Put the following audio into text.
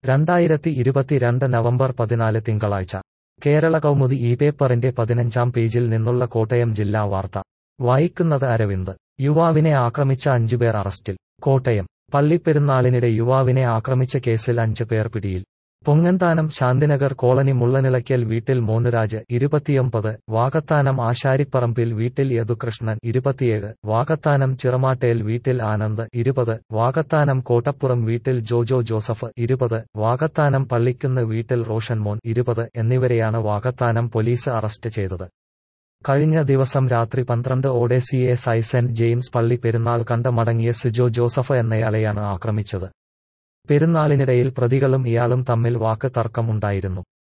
രണ്ടായിരത്തി ഇരുപത്തിരണ്ട് നവംബർ പതിനാല് തിങ്കളാഴ്ച കേരള കൗമുദി ഈ പേപ്പറിന്റെ പതിനഞ്ചാം പേജിൽ നിന്നുള്ള കോട്ടയം ജില്ലാ വാർത്ത വായിക്കുന്നത് അരവിന്ദ് യുവാവിനെ ആക്രമിച്ച അഞ്ചുപേർ അറസ്റ്റിൽ കോട്ടയം പള്ളിപ്പെരുന്നാളിനിടെ യുവാവിനെ ആക്രമിച്ച കേസിൽ അഞ്ച് പേർ പിടിയിൽ പൊങ്ങന്താനം ശാന്തിനഗർ കോളനി മുള്ളനിളയ്ക്കൽ വീട്ടിൽ മോനുരാജ് ഇരുപത്തിയൊമ്പത് വാകത്താനം ആശാരിപ്പറമ്പിൽ വീട്ടിൽ യദുകൃഷ്ണൻ ഇരുപത്തിയേഴ് വാകത്താനം ചിറമാട്ടേൽ വീട്ടിൽ ആനന്ദ് ഇരുപത് വാകത്താനം കോട്ടപ്പുറം വീട്ടിൽ ജോജോ ജോസഫ് ഇരുപത് വാകത്താനം പള്ളിക്കുന്ന് വീട്ടിൽ റോഷൻമോൻ ഇരുപത് എന്നിവരെയാണ് വാകത്താനം പോലീസ് അറസ്റ്റ് ചെയ്തത് കഴിഞ്ഞ ദിവസം രാത്രി പന്ത്രണ്ട് ഓടെ C S I saint James പള്ളി പെരുന്നാൾ കണ്ട് മടങ്ങിയ സിജോ ജോസഫ് എന്നയാളെയാണ് ആക്രമിച്ചത് പെരുന്നാളിനിടയിൽ പ്രതികളും ഇയാളും തമ്മിൽ വാക്ക് തർക്കമുണ്ടായിരുന്നു